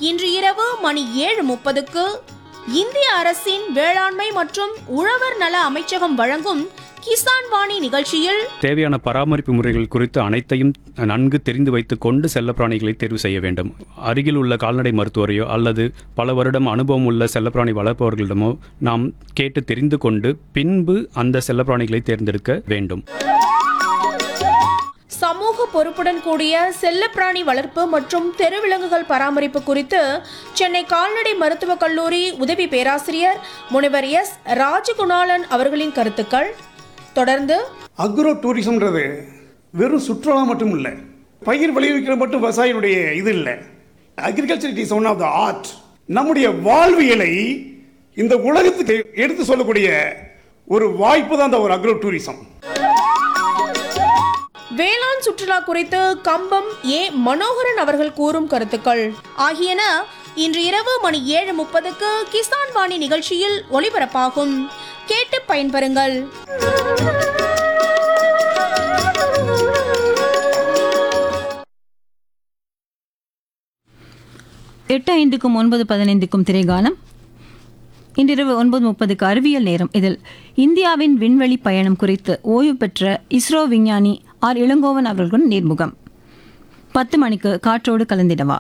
இன்று இரவு மணி ஏழு முப்பதுக்கு இந்திய அரசின் வேளாண்மை மற்றும் உழவர் நல அமைச்சகம் வழங்கும் கிசான் வாணி நிகழ்ச்சியில் தேவையான பராமரிப்பு முறைகள் குறித்து அனைத்தையும் நன்கு தெரிந்து வைத்துக் கொண்டு செல்லப்பிராணிகளை தேர்வு செய்ய வேண்டும் அருகில் உள்ள கால்நடை மருத்துவரையோ அல்லது பல வருடம் அனுபவம் உள்ள செல்லப்பிராணி வளர்ப்பவர்களிடமோ நாம் கேட்டு தெரிந்து கொண்டு பின்பு அந்த செல்லப்பிராணிகளை தேர்ந்தெடுக்க வேண்டும் சமூக பொறுப்புடன் கூடிய செல்லப்பிராணி வளர்ப்பு மற்றும் தெருவிலங்குகள் பராமரிப்பு குறித்து சென்னை கால்நடை மருத்துவக் கல்லூரி உதவி பேராசிரியர் முனைவர் எஸ் ராஜகுணாலன் அவர்களின் கருத்துக்கள் தொடர்ந்து அக்ரோ டூரிசம்ன்றது வெறும் சுற்றுலா மட்டும் இல்லை பயிர் விளைவிக்கிற மட்டும் விவசாயினுடைய இது இல்லை agriculture it is one of the art நம்முடைய வாழ்வியலை இந்த உலகத்துக்கு எடுத்து சொல்லக்கூடிய ஒரு வாய்ப்பு தான் இந்த ஒரு அக்ரோ டூரிசம் வேளாண் சுற்றுலா குறித்து கம்பம் ஏ மனோகரன் அவர்கள் கூறும் கருத்துக்கள் ஆகியன இன்று இரவு மணி ஏழு முப்பதுக்கு கிசான் வாணி நிகழ்ச்சியில் ஒளிபரப்பாகும் கேட்டு பயன்பெறுங்கள் எட்டு ஐந்துக்கும் ஒன்பது பதினைந்துக்கும் திரைகாலம் இன்றிரவு ஒன்பது முப்பதுக்கு அறிவியல் நேரம் இதில் இந்தியாவின் விண்வெளி பயணம் குறித்து ஓய்வு பெற்ற இஸ்ரோ விஞ்ஞானி ஆர் இளங்கோவன் அவர்களுடன் நேர்முகம் பத்து மணிக்கு காற்றோடு கலந்திடவா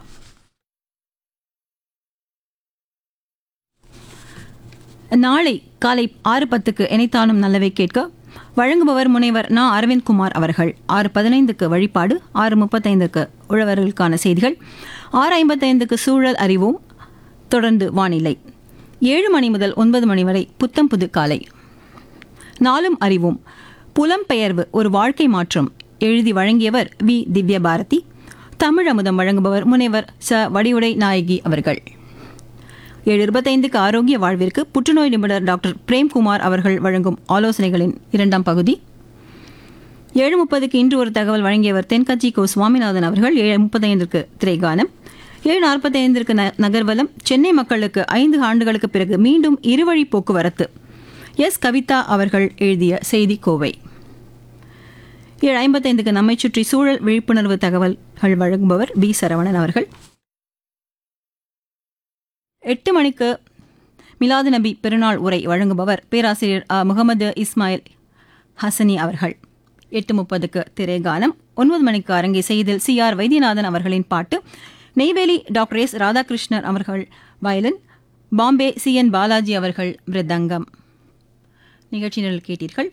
நாளை காலை ஆறு பத்துக்கு இணைத்தானும் நல்லவை கேட்க வழங்குபவர் முனைவர் நா அரவிந்த்குமார் அவர்கள் ஆறு பதினைந்துக்கு வழிபாடு ஆறு முப்பத்தைந்துக்கு உழவர்களுக்கான செய்திகள் ஆறு ஐம்பத்தைந்துக்கு சூழல் அறிவோம் தொடர்ந்து வானிலை ஏழு மணி முதல் ஒன்பது மணி வரை புத்தம் புது காலை நாளும் அறிவோம் புலம்பெயர்வு ஒரு வாழ்க்கை மாற்றம் எழுதி வழங்கியவர் வி திவ்யபாரதி தமிழ் அமுதம் வழங்குபவர் முனைவர் ச வடிவுடை நாயகி அவர்கள் ஏழு இருபத்தைந்துக்கு ஆரோக்கிய வாழ்விற்கு புற்றுநோய் நிபுணர் டாக்டர் பிரேம்குமார் அவர்கள் வழங்கும் ஆலோசனைகளின் இரண்டாம் பகுதி ஏழு முப்பதுக்கு இன்று ஒரு தகவல் வழங்கியவர் தென்கட்சி கோ சுவாமிநாதன் அவர்கள் ஏழு முப்பத்தைந்திற்கு திரைகானம் ஏழு நாற்பத்தைந்திற்கு ந நகர்வலம் சென்னை மக்களுக்கு ஐந்து ஆண்டுகளுக்கு பிறகு மீண்டும் இருவழி போக்குவரத்து எஸ் கவிதா அவர்கள் எழுதிய செய்தி கோவை ஏழு ஐம்பத்தைந்துக்கு நம்மை சுற்றி சூழல் விழிப்புணர்வு தகவல்கள் வழங்குபவர் பி சரவணன் அவர்கள் எட்டு மணிக்கு மிலாது நபி பெருநாள் உரை வழங்குபவர் பேராசிரியர் அ. முகமது இஸ்மாயில் ஹசனி அவர்கள் எட்டு முப்பதுக்கு திரைகானம் ஒன்பது மணிக்கு அரங்கை செய்தில் சி ஆர் வைத்தியநாதன் அவர்களின் பாட்டு நெய்வேலி டாக்டர் எஸ் ராதாகிருஷ்ணன் அவர்கள் violin Bombay C N Balaji அவர்கள் மிருதங்கம் நிகழ்ச்சியில் கேட்டீர்கள்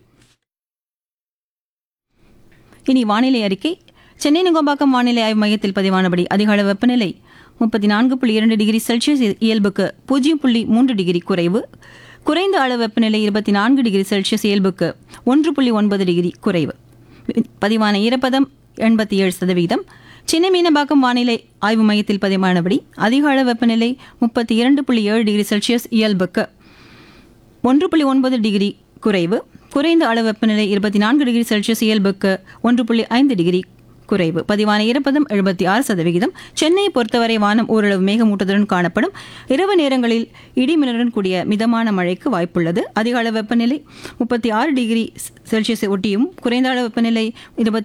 இனி வானிலை அறிக்கை சென்னை நுங்கம்பாக்கம் வானிலை ஆய்வு மையத்தில் பதிவானபடி அதிக அளவு வெப்பநிலை முப்பத்தி நான்கு புள்ளி இரண்டு டிகிரி செல்சியஸ் இயல்புக்கு பூஜ்ஜியம் புள்ளி மூன்று டிகிரி குறைவு குறைந்த அளவு வெப்பநிலை இருபத்தி நான்கு டிகிரி செல்சியஸ் இயல்புக்கு ஒன்று புள்ளி ஒன்பது டிகிரி குறைவு பதிவான ஈரப்பதம் எண்பத்தி ஏழு சதவீதம் சென்னை மீனம்பாக்கம் வானிலை ஆய்வு மையத்தில் பதிவானபடி அதிக அளவு வெப்பநிலை முப்பத்தி இரண்டு புள்ளி ஏழு டிகிரி செல்சியஸ் இயல்புக்கு ஒன்று புள்ளி ஒன்பது டிகிரி குறைவு குறைந்த அளவு வெப்பநிலை இருபத்தி நான்கு டிகிரி செல்சியஸ் இயல்புக்கு ஒன்று புள்ளி ஐந்து டிகிரி குறைவு பதிவான ஈரப்பதம் எழுபத்தி ஆறு சதவிகிதம் சென்னையை பொறுத்தவரை வானம் ஓரளவு மேகமூட்டத்துடன் காணப்படும் இரவு நேரங்களில் இடிமின்னலுடன் கூடிய மிதமான மழைக்கு வாய்ப்புள்ளது அதிக அளவு வெப்பநிலை முப்பத்தி ஆறு டிகிரி செல்சியஸை ஒட்டியும் குறைந்த அளவு வெப்பநிலை இருபத்தி